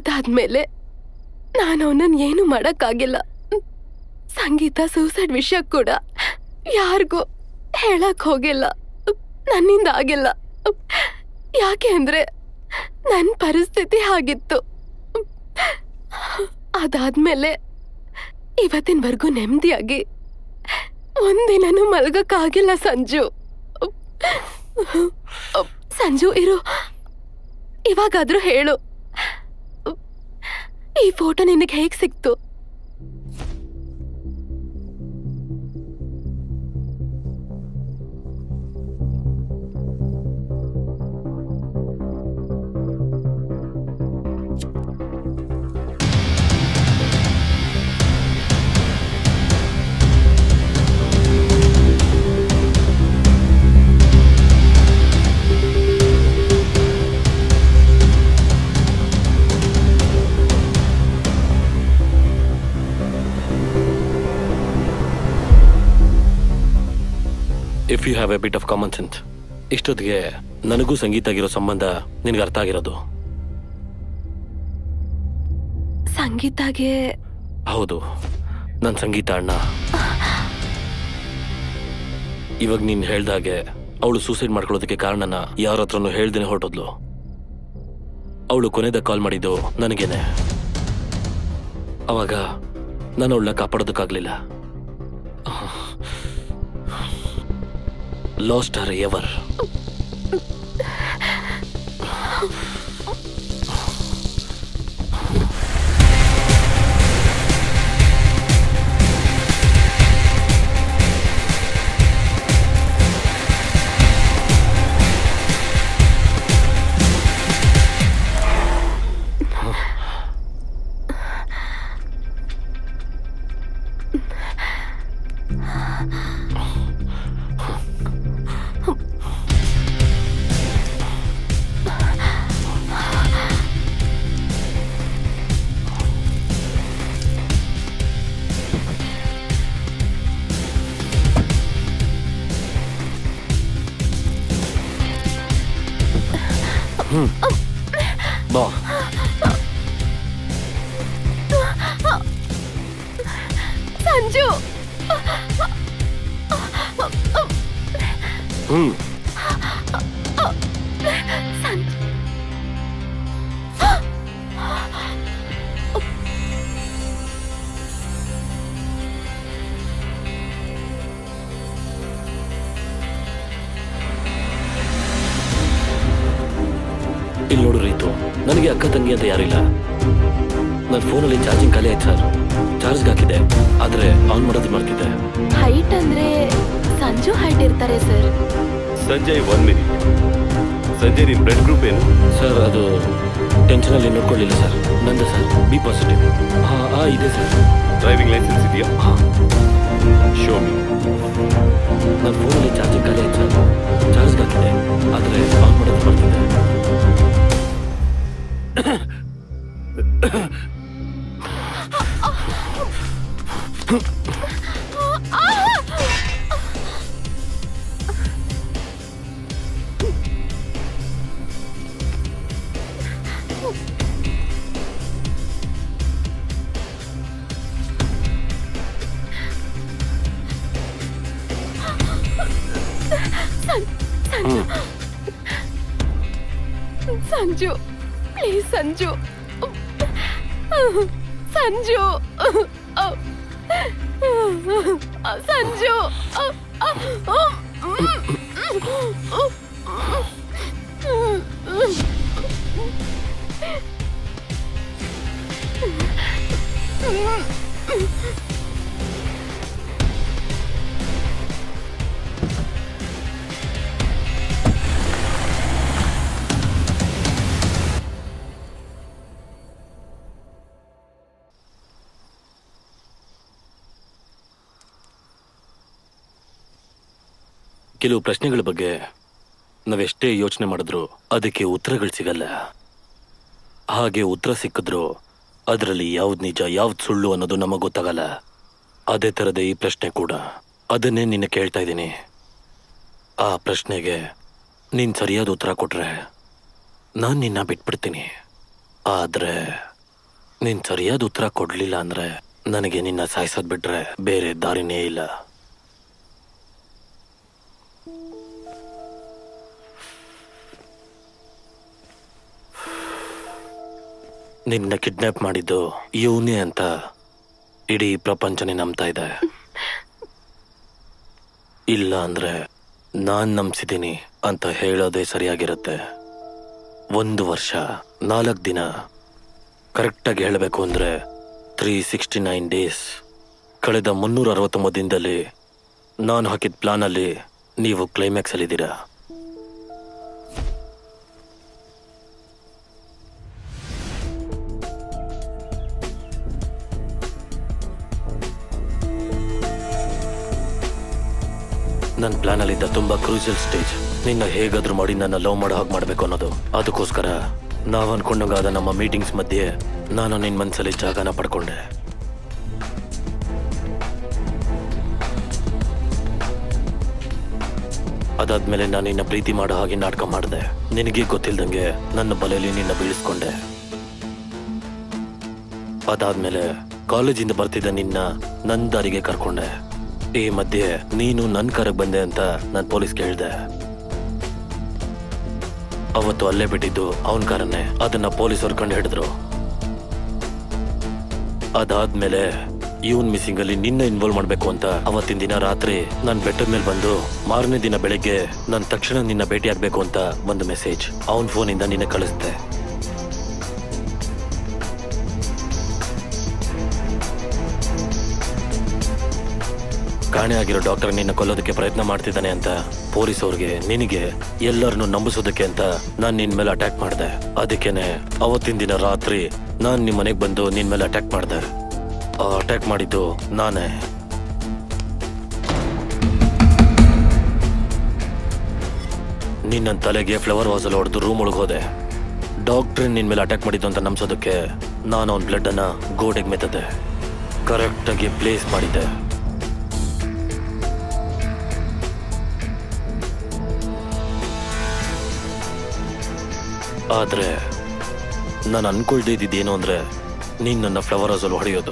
ಅದಾದ್ಮೇಲೆ ನಾನು ಅವನನ್ನ ಏನು ಮಾಡಕ್ಕಾಗಿಲ್ಲ ಸಂಗೀತ ಸೂಸೈಡ್ ವಿಷಯ ಕೂಡ ಯಾರಿಗೂ ಹೇಳಕ್ ಹೋಗಿಲ್ಲ ನನ್ನಿಂದ ಆಗಿಲ್ಲ ಯಾಕೆ ಅಂದ್ರೆ ನನ್ನ ಪರಿಸ್ಥಿತಿ ಹಾಗಿತ್ತು ಅದಾದ್ಮೇಲೆ ಇವತ್ತಿನವರೆಗೂ ನೆಮ್ಮದಿಯಾಗಿ ಒಂದಿನನೂ ಮಲ್ಗಕ್ಕಾಗಿಲ್ಲ ಸಂಜು ಸಂಜು ಇರು ಇವಾಗಾದ್ರೂ ಹೇಳು ಈ ಫೋಟೋ ನಿನಗೆ ಹೇಗ್ ಸಿಕ್ತು if you have a bit of common sense ಇಷ್ಟೊತ್ತಿಗೆ ನನಗೂ ಸಂಗೀತ ಆಗಿರೋ ಸಂಬಂಧ ನಿನಗೆ ಅರ್ಥ ಆಗಿರೋದು ಸಂಗೀತಾಗೆ ಹೌದು ನನ್ನ ಸಂಗೀತ ಅಣ್ಣ ಇವಾಗ ನೀನ್ ಹೇಳ್ದಾಗೆ ಅವಳು ಸೂಸೈಡ್ ಮಾಡ್ಕೊಳ್ಳೋದಕ್ಕೆ ಕಾರಣನ ಯಾರ ಹತ್ರನೂ ಹೇಳ್ದೇನೆ ಹೊರಟೋದ್ಲು ಅವಳು ಕೊನೆದ ಕಾಲ್ ಮಾಡಿದ್ದು ನನಗೇನೆ ಅವಾಗ ನಾನು ಅವಳನ್ನ ಕಾಪಾಡೋದಕ್ಕಾಗ್ಲಿಲ್ಲ ಲಾಸ್ಟ್ ಆರ್ ಎವರ್ ಬಾ ಸಂಜು ಹ್ಮ್ ಸಂಜು ಇಲ್ಲಿ ನೋಡು ರೀತು ನನಗೆ ಅಕ್ಕ ತಂಗಿ ಅಂತ ಯಾರಿಲ್ಲ ನನ್ನ ಫೋನಲ್ಲಿ ಚಾರ್ಜಿಂಗ್ ಖಾಲಿ ಆಯ್ತು ಸರ್ ಚಾರ್ಜ್ಗೆ ಹಾಕಿದೆ ಆದರೆ ಆನ್ ಮಾಡೋದು ಮಾಡ್ತಿದ್ದೆ ಹೈಟ್ ಅಂದ್ರೆ ಸಂಜು ಹೈಟ್ ಇರ್ತಾರೆ sir Sanjay one minute Sanjay ನಿನ್ ಬ್ಲಡ್ ಗ್ರೂಪ್ ಏನು ಸರ್ ಅದು ಟೆನ್ಷನಲ್ಲಿ ನೋಡ್ಕೊಳ್ಳಿಲ್ಲ ಸರ್ ನಂದು ಸರ್ ಬಿ ಪಾಸಿಟಿವ್ ಹಾಂ ಹಾಂ ಇದೆ ಸರ್ ಡ್ರೈವಿಂಗ್ ಲೈಸೆನ್ಸ್ ಇದೆಯಾ ಹಾಂ ಶೋ ಮಿ ನನ್ನ ಫೋನಲ್ಲಿ ಚಾರ್ಜಿಂಗ್ ಖಾಲಿ ಆಯ್ತು ಸರ್ ಚಾರ್ಜ್ಗೆ ಹಾಕಿದೆ ಆದರೆ ಆನ್ ಮಾಡೋದು ಮಾಡ್ತಿದ್ದೆ ಸಂಜು ಪ್ಲೀಸ್ ಸಂಜು ಸಂಜು ಸಂಜು ಕೆಲವು ಪ್ರಶ್ನೆಗಳ ಬಗ್ಗೆ ನಾವೆಷ್ಟೇ ಯೋಚನೆ ಮಾಡಿದ್ರು ಅದಕ್ಕೆ ಉತ್ತರಗಳು ಸಿಗಲ್ಲ ಹಾಗೆ ಉತ್ತರ ಸಿಕ್ಕಿದ್ರು ಅದರಲ್ಲಿ ಯಾವ್ದು ನಿಜ ಯಾವ್ದು ಸುಳ್ಳು ಅನ್ನೋದು ನಮಗೆ ಗೊತ್ತಾಗಲ್ಲ ಅದೇ ಥರದ ಈ ಪ್ರಶ್ನೆ ಕೂಡ ಅದನ್ನೇ ನಿನ್ನ ಕೇಳ್ತಾ ಇದ್ದೀನಿ ಆ ಪ್ರಶ್ನೆಗೆ ನೀನ್ ಸರಿಯಾದ ಉತ್ತರ ಕೊಟ್ರೆ ನಾನು ನಿನ್ನ ಬಿಟ್ಬಿಡ್ತೀನಿ ಆದ್ರೆ ನೀನ್ ಸರಿಯಾದ ಉತ್ತರ ಕೊಡ್ಲಿಲ್ಲ ಅಂದ್ರೆ ನನಗೆ ನಿನ್ನ ಸಾಯಿಸೋದ್ ಬಿಟ್ರೆ ಬೇರೆ ದಾರಿನೇ ಇಲ್ಲ ನಿನ್ನ ಕಿಡ್ನಾಪ್ ಮಾಡಿದ್ದು ಇವನೇ ಅಂತ ಇಡೀ ಪ್ರಪಂಚನೇ ನಂಬ್ತಾ ಇದೆ ಇಲ್ಲ ಅಂದ್ರೆ ನಾನ್ ನಂಬಿಸಿದ್ದೀನಿ ಅಂತ ಹೇಳೋದೇ ಸರಿಯಾಗಿರುತ್ತೆ ಒಂದು ವರ್ಷ ನಾಲ್ಕು ದಿನ ಕರೆಕ್ಟಾಗಿ ಹೇಳಬೇಕು ಅಂದ್ರೆ ತ್ರೀ ಸಿಕ್ಸ್ಟಿ ನೈನ್ ಡೇಸ್ ಕಳೆದ ಮುನ್ನೂರ ಅರವತ್ತೊಂಬತ್ತು ದಿನದಲ್ಲಿ ನಾನು ಹಾಕಿದ ಪ್ಲಾನಲ್ಲಿ ನೀವು ಕ್ಲೈಮ್ಯಾಕ್ಸ್ ಅಲ್ಲಿದ್ದೀರಾ ನನ್ನ ಪ್ಲಾನಲ್ಲಿದ್ದ ತುಂಬಾ ಕ್ರೂಷಿಯಲ್ ಸ್ಟೇಜ್ ನಿನ್ನ ಹೇಗಾದ್ರೂ ಮಾಡಿ ನನ್ನ ಲವ್ ಮಾಡೋ ಹಾಗೆ ಮಾಡಬೇಕು ಅನ್ನೋದು ಅದಕ್ಕೋಸ್ಕರ ನಾವು ಅನ್ಕೊಂಡಂಗಾದ ನಮ್ಮ ಮೀಟಿಂಗ್ಸ್ ಮಧ್ಯೆ ನಾನು ನಿನ್ನ ಮನಸ್ಸಲ್ಲಿ ಜಾಗನ ಪಡ್ಕೊಂಡೆ ಅದಾದ್ಮೇಲೆ ನಾನು ನಿನ್ನ ಪ್ರೀತಿ ಮಾಡೋ ಹಾಗೆ ನಾಟಕ ಮಾಡಿದೆ ನಿನಗೆ ಗೊತ್ತಿಲ್ದಂಗೆ ನನ್ನ ಬಲೆಯಲ್ಲಿ ನಿನ್ನ ಬೀಳಿಸ್ಕೊಂಡೆ ಅದಾದ್ಮೇಲೆ ಕಾಲೇಜಿಂದ ಬರ್ತಿದ್ದ ನಿನ್ನ ನನ್ನ ದಾರಿಗೆ ಕರ್ಕೊಂಡೆ ಈ ಮಧ್ಯೆ ನೀನು ನನ್ನ ಕಾರಕ್ಕೆ ಬಂದೆ ಅಂತ ನಾನು ಪೊಲೀಸ್ ಕೇಳಿದೆ ಅವತ್ತು ಅಲ್ಲೇ ಬಿಟ್ಟಿದ್ದು ಅವನ ಕಾರನ್ನೇ ಅದನ್ನ ಪೊಲೀಸರು ಕಂಡು ಹಿಡಿದ್ರು ಅದಾದ್ಮೇಲೆ ಇವನ್ ಮಿಸ್ಸಿಂಗ್ ಅಲ್ಲಿ ನಿನ್ನ ಇನ್ವಾಲ್ವ್ ಮಾಡ್ಬೇಕು ಅಂತ ಅವತ್ತಿನ ದಿನ ರಾತ್ರಿ ನಾನು ಬೆಟ್ಟದ ಮೇಲೆ ಬಂದು ಮಾರನೇ ದಿನ ಬೆಳಿಗ್ಗೆ ನಾನು ತಕ್ಷಣ ನಿನ್ನ ಭೇಟಿ ಆಗ್ಬೇಕು ಅಂತ ಒಂದು ಮೆಸೇಜ್ ಅವನ್ ಫೋನಿಂದ ನಿನ್ನ ಕಳಿಸ್ದೆ ಕಾಣೆ ಆಗಿರೋ ಡಾಕ್ಟರ್ ನಿನ್ನ ಕೊಲ್ಲೋದಕ್ಕೆ ಪ್ರಯತ್ನ ಮಾಡ್ತಿದ್ದಾನೆ ಅಂತ ಪೊಲೀಸ್ ಅವ್ರಿಗೆ ನಿನಗೆ ಎಲ್ಲರನ್ನು ನಂಬಿಸೋದಕ್ಕೆ ಅಂತ ನಾನ್ ನಿನ್ ಮೇಲೆ ಅಟ್ಯಾಕ್ ಮಾಡಿದೆ ಅದಕ್ಕೇನೆ ಅವತ್ತಿನ ದಿನ ರಾತ್ರಿ ನಾನ್ ನಿಮ್ ಮನೆಗೆ ಬಂದು ನಿನ್ ಮೇಲೆ ಅಟ್ಯಾಕ್ ಮಾಡಿದೆ ಆ ಅಟ್ಯಾಕ್ ಮಾಡಿದ್ದು ನಾನೇ ನಿನ್ನ ತಲೆಗೆ ಫ್ಲವರ್ ವಾಸಲ್ಲಿ ಹೊಡೆದು ರೂಮ್ ಒಳಗೆ ಹೋದೆ ಡಾಕ್ಟ್ರ್ ನಿನ್ ಮೇಲೆ ಅಟ್ಯಾಕ್ ಮಾಡಿದ್ದು ಅಂತ ನಂಬಿಸೋದಕ್ಕೆ ನಾನು ಅವನ ಬ್ಲಡ್ ಅನ್ನ ಗೋಡೆಗೆ ಮೆತ್ತದೆ ಕರೆಕ್ಟಾಗಿ ಪ್ಲೇಸ್ ಮಾಡಿದ್ದೆ ಆದ್ರೆ ನಾನು ಅನ್ಕೊಳ್ದೇ ಇದ್ದಿದ್ದೇನು ಅಂದ್ರೆ ನೀನ್ ನನ್ನ ಫ್ಲವರ್ ಹೌಸಲ್ಲಿ ಹೊಡೆಯೋದು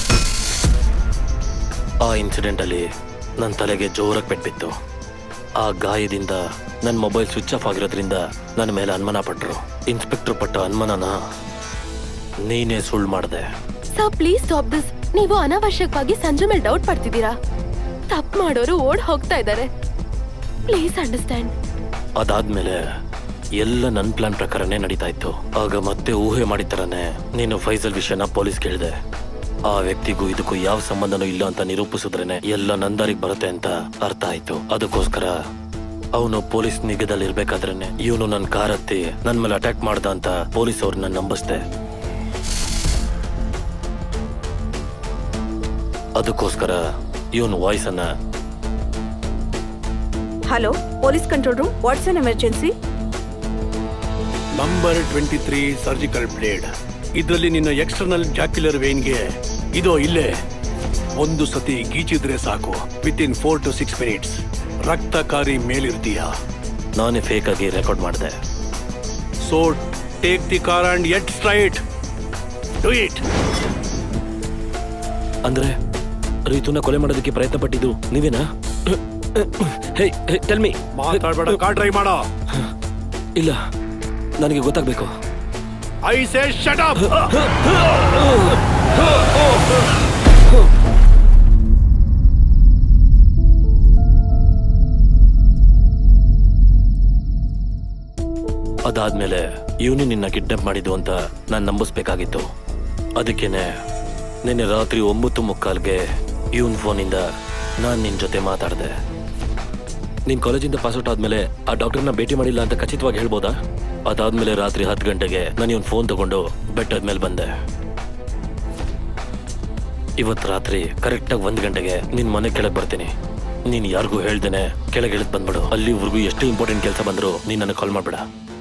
ಆ ಇನ್ಸಿಡೆಂಟ್ ಅಲ್ಲಿ ನನ್ನ ತಲೆಗೆ ಜೋರಾಗಿ ಪೆಟ್ಬಿತ್ತು ಆ ಗಾಯದಿಂದ ನನ್ನ ಮೊಬೈಲ್ ಸ್ವಿಚ್ ಆಫ್ ಆಗಿರೋದ್ರಿಂದ ನನ್ನ ಮೇಲೆ ಅನುಮಾನ ಪಟ್ರು ಇನ್ಸ್ಪೆಕ್ಟರ್ ಪಟ್ಟ ಅನುಮಾನನ ನೀನೇ ಸುಳ್ಳು ಮಾಡಿದೆ ಸರ್ ಪ್ಲೀಸ್ ಸ್ಟಾಪ್ ದಿಸ್ ನೀವು ಅನಾವಶ್ಯಕವಾಗಿ ಸಂಜು ಮೇಲೆ ಡೌಟ್ ಪಡ್ತಿದ್ದೀರಾ ತಪ್ಪು ಮಾಡೋರು ಓಡ್ ಹೋಗ್ತಾ ಇದ್ದಾರೆ ಪ್ಲೀಸ್ ಅಂಡರ್ಸ್ಟ್ಯಾಂಡ್ ಅದಾದ್ಮೇಲೆ ಎಲ್ಲ ನನ್ನ ಪ್ಲಾನ್ ಪ್ರಕಾರನೇ ನಡೀತಾ ಇತ್ತು ಆಗ ಮತ್ತೆ ಊಹೆ ಮಾಡಿದ ಥರನೇ ನೀನು ಫೈಸಲ್ ವಿಷಯನ ಪೊಲೀಸ್ ಕೇಳಿದೆ ಆ ವ್ಯಕ್ತಿಗೂ ಇದಕ್ಕೂ ಯಾವ ಸಂಬಂಧನೂ ಇಲ್ಲ ಅಂತ ನಿರೂಪಿಸಿದ್ರೇನೆ ಎಲ್ಲ ನಂದಾರಿಗೆ ಬರುತ್ತೆ ಅಂತ ಅರ್ಥ ಆಯ್ತು ಅದಕ್ಕೋಸ್ಕರ ಅವನು ಪೊಲೀಸ್ ನಿಗದಲ್ಲಿ ಇರ್ಬೇಕಾದ್ರೇನೆ ಇವನು ನನ್ನ ಕಾರ್ ಹತ್ತಿ ನನ್ನ ಮೇಲೆ ಅಟ್ಯಾಕ್ ಮಾಡ್ದ ಅಂತ ಪೊಲೀಸ್ ಅವ್ರನ್ನ ನಂಬಿಸ್ದೆ ಅದಕ್ಕೋಸ್ಕರ ಇವನು ವಾಯ್ಸ್ ಅನ್ನ hello police control room what's on emergency number twenty three surgical blade ಇದರಲ್ಲಿ ನಿನ್ನ ಎಕ್ಸ್ಟರ್ನಲ್ ಜಾಕ್ಯುಲರ್ ವೇನ್ಗೆ ಇದೋ ಇಲ್ಲೇ ಒಂದು ಸತಿ ಗೀಚಿದ್ರೆ ಸಾಕು within four to six minutes ರಕ್ತಕಾರಿ ಮೇಲಿರ್ತೀಯ ನಾನೇ ಫೇಕ್ ಆಗಿ ರೆಕಾರ್ಡ್ ಮಾಡಿದೆ so take the car and hit straight do it ಅಂದ್ರೆ ರೀತುನ ಕೊಲೆ ಮಾಡೋದಕ್ಕೆ ಪ್ರಯತ್ನ ಪಟ್ಟಿದ್ದು ನೀವೇನಾ ಹೇ ಟೆಲ್ ಮಿ ಮಾತಾಡ್ಬೇಡ ಕಾರ್ ಡ್ರೈವ್ ಮಾಡೋ ಇಲ್ಲ ನನಗೆ ಗೊತ್ತಾಗ್ಬೇಕು ಐ ಸೇ ಶಟ್ ಅಪ್ ಅದಾದ್ಮೇಲೆ ಇವನು ನಿನ್ನ ಕಿಡ್ನಾಪ್ ಮಾಡಿದ್ದು ಅಂತ ನಾನು ನಂಬಿಸ್ಬೇಕಾಗಿತ್ತು ಅದಕ್ಕೇನೆ ನಿನ್ನೆ ರಾತ್ರಿ ಒಂಬತ್ತು ಮುಕ್ಕಾಲ್ಗೆ ಇವನ್ ಫೋನಿಂದ ನಾನು ನಿನ್ನ ಜೊತೆ ಮಾತಾಡಿದೆ ನಿನ್ ಕಾಲೇಜಿಂದ ಪಾಸ್ಔಟ್ ಆದ್ಮೇಲೆ ಆ ಡಾಕ್ಟರ್ನ ಭೇಟಿ ಮಾಡಿಲ್ಲ ಅಂತ ಖಚಿತವಾಗಿ ಹೇಳ್ಬೋದಾ ಅದಾದ್ಮೇಲೆ ರಾತ್ರಿ ಹತ್ತು ಗಂಟೆಗೆ ನಾನು ಇವನ್ ಫೋನ್ ತಗೊಂಡು ಬೆಟ್ಟದ ಮೇಲೆ ಬಂದೆ ಇವತ್ತು ರಾತ್ರಿ ಕರೆಕ್ಟಾಗಿ ಒಂದ್ ಗಂಟೆಗೆ ನಿನ್ ಮನೆ ಕೆಳಗೆ ಬರ್ತೀನಿ ನೀನ್ ಯಾರಿಗೂ ಹೇಳ್ದೇನೆ ಕೆಳಗೆ ಇಳಿದ್ ಬಂದ್ಬಿಡು ಅಲ್ಲಿವರೆಗೂ ಎಷ್ಟೇ ಇಂಪಾರ್ಟೆಂಟ್ ಕೆಲಸ ಬಂದ್ರು ನೀನ್ ನನಗೆ ಕಾಲ್ ಮಾಡ್ಬೇಡ